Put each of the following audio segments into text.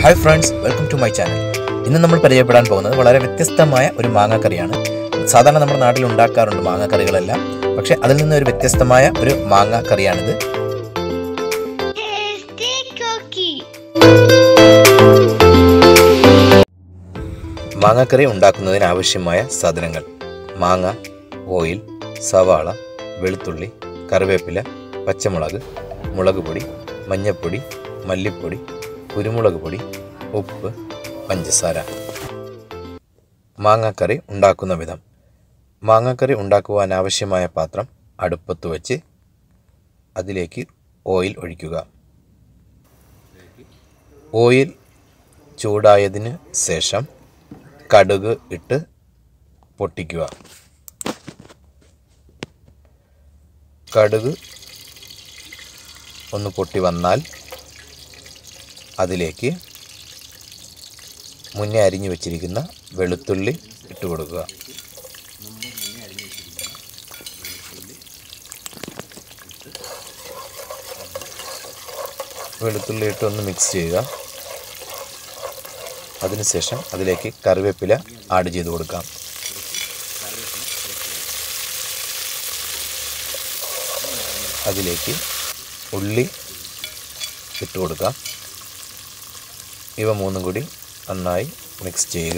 Hi friends welcome to my channel ഇന്ന് നമ്മൾ പരിചയപ്പെടാൻ പോകുന്നത് വളരെ വ്യത്യസ്തമായ ഒരു മാങ്ങാക്കറിയാണ് സാധാരണ നമ്മുടെ നാട്ടിൽ ഉണ്ടാക്കാറുണ്ട് മാങ്ങാക്കറികളെല്ലാം പക്ഷേ അതിൽ നിന്ന് ഒരു വ്യത്യസ്തമായ ഒരു മാങ്ങ കറിയാണിത് Tasty cookie. മാങ്ങാക്കറി ഉണ്ടാക്കുന്നതിന് ആവശ്യമായ സാധനങ്ങൾ മാങ്ങ ഓയിൽ സവാള വെളുത്തുള്ളി കറിവേപ്പില പച്ചമുളക് മുളക് പൊടി മഞ്ഞൾപ്പൊടി മല്ലിപ്പൊടി കുരുമുളക് പൊടി ഉപ്പ് പഞ്ചസാര മാങ്ങാക്കറി ഉണ്ടാക്കുന്ന വിധം മാങ്ങാക്കറി ഉണ്ടാക്കുവാൻ ആവശ്യമായ പാത്രം അടുപ്പത്ത് വച്ച് അതിലേക്ക് ഓയിൽ ഒഴിക്കുക ഓയിൽ ചൂടായതിന് ശേഷം കടുക് ഇട്ട് പൊട്ടിക്കുക കടുക് ഒന്ന് പൊട്ടി വന്നാൽ അതിലേക്ക് മുന്നേ അരിഞ്ഞു വെച്ചിരിക്കുന്ന വെളുത്തുള്ളി ഇട്ട് കൊടുക്കുക വെളുത്തുള്ളി ഇട്ട് ഒന്ന് മിക്സ് ചെയ്യുക അതിനുശേഷം അതിലേക്ക് കറിവേപ്പില ആഡ് ചെയ്ത് കൊടുക്കാം അതിലേക്ക് ഉള്ളി ഇട്ട് കൊടുക്കാം ഇവ മൂന്നും കൂടി നന്നായി മിക്സ് ചെയ്യുക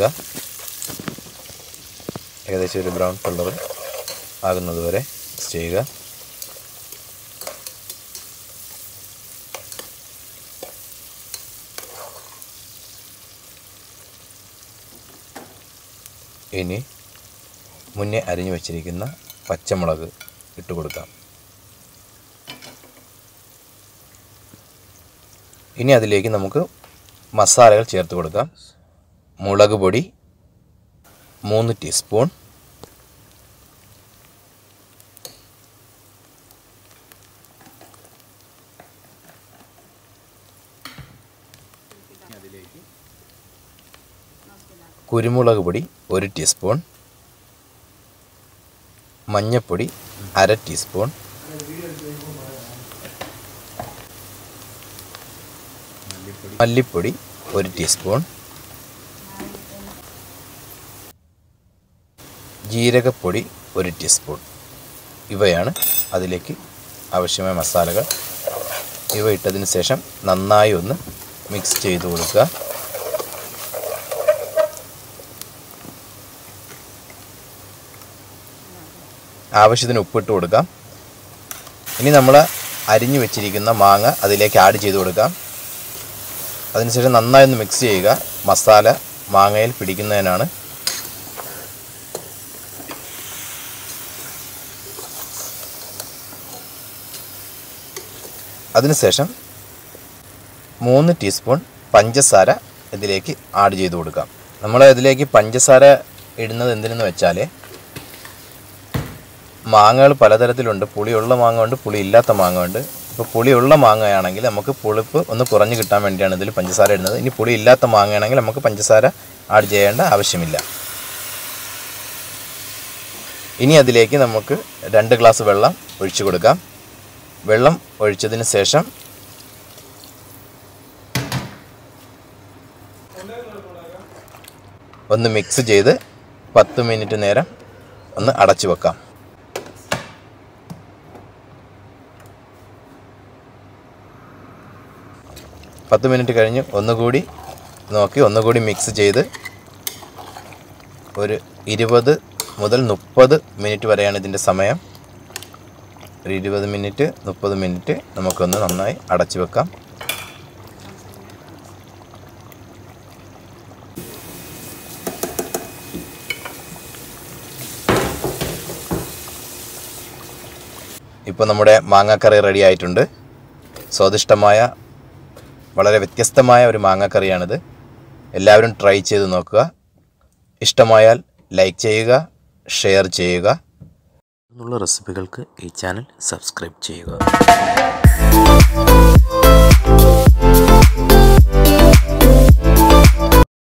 ഏകദേശം ഒരു ബ്രൗൺ കളർ ആകുന്നത് വരെ മിക്സ് ചെയ്യുക ഇനി മുന്നേ അരിഞ്ഞു വച്ചിരിക്കുന്ന പച്ചമുളക് ഇട്ട് കൊടുക്കാം ഇനി അതിലേക്ക് നമുക്ക് മസാലകൾ ചേർത്ത് കൊടുക്കാം മുളക് പൊടി മൂന്ന് ടീസ്പൂൺ കുരുമുളക് പൊടി ഒരു ടീസ്പൂൺ മഞ്ഞൾപ്പൊടി അര ടീസ്പൂൺ മല്ലിപ്പൊടി ഒരു ടീസ്പൂൺ ജീരകപ്പൊടി ഒരു ടീസ്പൂൺ ഇവയാണ് അതിലേക്ക് ആവശ്യമായ മസാലകൾ ഇവ ഇട്ടതിന് ശേഷം നന്നായി ഒന്ന് മിക്സ് ചെയ്ത് കൊടുക്കുക ആവശ്യത്തിന് ഉപ്പിട്ട് കൊടുക്കാം ഇനി നമ്മൾ അരിഞ്ഞു വെച്ചിരിക്കുന്ന മാങ്ങ അതിലേക്ക് ആഡ് ചെയ്ത് കൊടുക്കാം അതിനുശേഷം നന്നായി ഒന്ന് മിക്സ് ചെയ്യുക മസാല മാങ്ങയിൽ പിടിക്കുന്നതിനാണ് അതിനുശേഷം മൂന്ന് ടീസ്പൂൺ പഞ്ചസാര ഇതിലേക്ക് ആഡ് ചെയ്ത് കൊടുക്കാം നമ്മൾ ഇതിലേക്ക് പഞ്ചസാര ഇടുന്നത് എന്തിനെന്ന് വെച്ചാൽ മാങ്ങകൾ പലതരത്തിലുണ്ട് പുളിയുള്ള മാങ്ങ ഉണ്ട് പുളി ഇല്ലാത്ത മാങ്ങ ഉണ്ട് ഇപ്പോൾ പുളിയുള്ള മാങ്ങയാണെങ്കിൽ നമുക്ക് പുളിപ്പ് ഒന്ന് കുറഞ്ഞ് കിട്ടാൻ വേണ്ടിയാണ് ഇതിൽ പഞ്ചസാര ഇടുന്നത് ഇനി പുളി ഇല്ലാത്ത മാങ്ങയാണെങ്കിൽ നമുക്ക് പഞ്ചസാര ആഡ് ചെയ്യേണ്ട ആവശ്യമില്ല ഇനി അതിലേക്ക് നമുക്ക് രണ്ട് ഗ്ലാസ് വെള്ളം ഒഴിച്ചു കൊടുക്കാം വെള്ളം ഒഴിച്ചതിന് ശേഷം ഒന്ന് മിക്സ് ചെയ്ത് പത്ത് മിനിറ്റ് നേരം ഒന്ന് അടച്ചു വെക്കാം പത്ത് മിനിറ്റ് കഴിഞ്ഞ് ഒന്നുകൂടി നോക്കി ഒന്നുകൂടി മിക്സ് ചെയ്ത് ഒരു ഇരുപത് മുതൽ മുപ്പത് മിനിറ്റ് വരെയാണ് ഇതിൻ്റെ സമയം ഒരു ഇരുപത് മിനിറ്റ് മുപ്പത് മിനിറ്റ് നമുക്കൊന്ന് നന്നായി അടച്ചു വെക്കാം ഇപ്പോൾ നമ്മുടെ മാങ്ങാക്കറി റെഡി ആയിട്ടുണ്ട് സ്വാദിഷ്ടമായ വളരെ വ്യത്യസ്തമായ ഒരു മാങ്ങാക്കറിയാണിത് എല്ലാവരും ട്രൈ ചെയ്ത് നോക്കുക ഇഷ്ടമായാൽ ലൈക്ക് ചെയ്യുക ഷെയർ ചെയ്യുക എന്നുള്ള റെസിപ്പികൾക്ക് ഈ ചാനൽ സബ്സ്ക്രൈബ് ചെയ്യുക